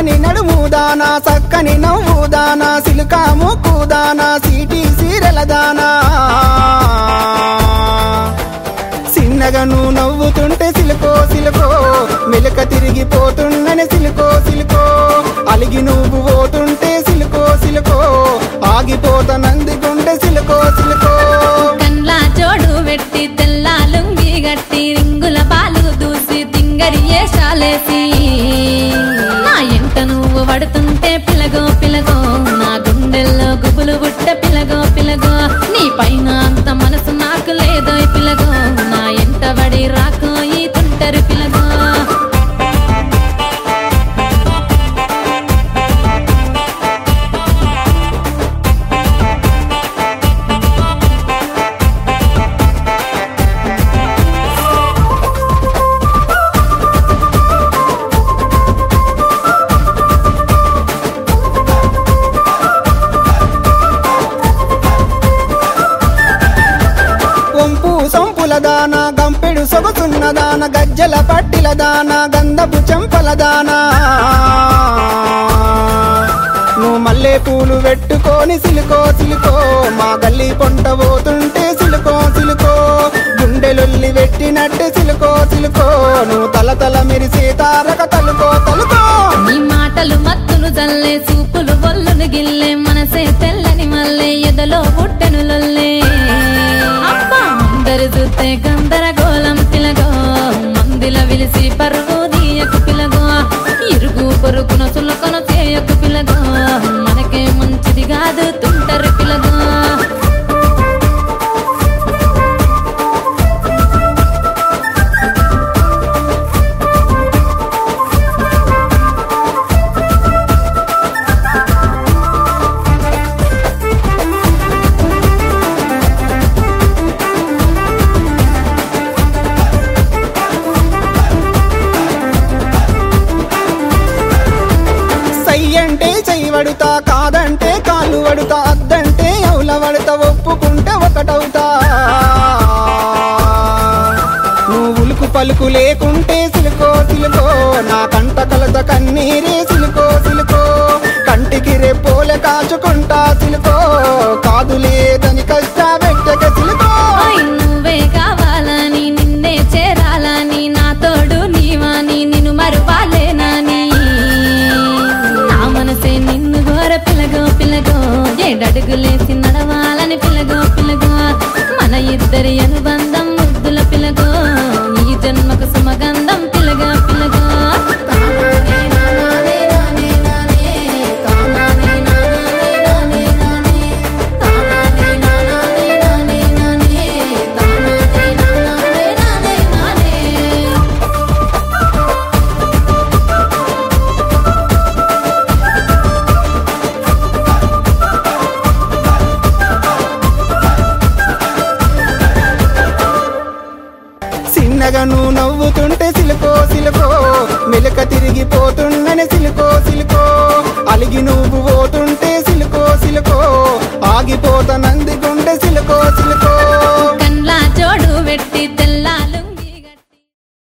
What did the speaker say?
సన్నని నడుముదానా చక్కని నవ్వుదానా సిలుకా ముక్కుదానా సీటీ సీరల దానా చిన్నగా నువ్వు నవ్వుతుంటే సిలుకో సిలుకో మెలక తిరిగిపోతుండని సిలుకో సిలుకో అలిగి నువ్వు పోతుంటే సిలుకో సిలుకో ఆగిపోతానందుకుంటే సిలుకో సిలుకో కండ్లా జోడు పెట్టి తెల్ల లుంగి గట్టి రింగుల పాలు దూసి తింగరి ఏషాలేసి నా ఎంట నువ్వు పడుతుంటే పిలగో పిలగో నా గుండెల్లో గుబులు బుట్ట పిలగో పిలగో నీ పైన అంత మనసు నాకు లేదో పిలగో నా ఎంట పడి రాకో ఈ తుంటరి పిలగో వంపు సొంపుల దాన గంపెడు సొగసున్న దాన గజ్జల పట్టిల దాన గంధపు చెంపల దాన నువ్వు మల్లె పూలు పెట్టుకొని సిలుకో సిలుకో మా గల్లి పొంట పోతుంటే సిలుకో సిలుకో గుండెలొల్లి పెట్టినట్టే సిలుకో సిలుకో నువ్వు తల తల మెరిసే తారక తలుకో తలుకో నీ మాటలు మత్తులు జల్లే చూపులు బొల్లును గిల్లే మనసే తెల్లని మల్లె ఎదలో పుట్టెను లొల్లే అబ్బా అందరు చూస్తే గందరగోళం పిలగో మందిల విలిసి పరుగు దీయకు పిలగో ఇరుగు పొరుగున సులకొన చేయకు పిలగో మనకే మంచిది కాదు తుంటరు పిలగో సై అంటే చెయ్యి వడుతా కాదంటే కాళ్ళు వడుతా అద్దంటే అవుల వడతా ఒప్పుకుంటే ఒకటవుతా నువ్వు ఉలుకు పలుకు లేకుంటే సిలుకో సిలుకో నా కంట కలత కన్నీరే సిలుకో సిలుకో కంటికి రేపోలే కాచుకుంటా సిలుకో కాదు లేదని కష్ట పెట్టక సిలుకో ఓయ్ నువ్వే కావాలని నిన్నే చేరాలని నా తోడు నీవాని నిన్ను మరువాలేనాని నా మనసే నిన్ను ఘోర పిలగో పిలగో ఏడడుగులేసి నడవాలని పిలగో పిలగో మన ఇద్దరి అనుబంధం ముద్దుల పిలగో ఈ జన్మకు సుమగంధం పిలగో పిలగో చిన్నగా నువ్వు నవ్వుతుంటే సిలుకో సిలుకో మెలక తిరిగిపోతుండని సిలుకో సిలుకో అలిగి నువ్వు పోతుంటే సిలుకో సిలుకో ఆగిపోతానందుకుంటే సిలుకో సిలుకో కండ్లా జోడు పెట్టి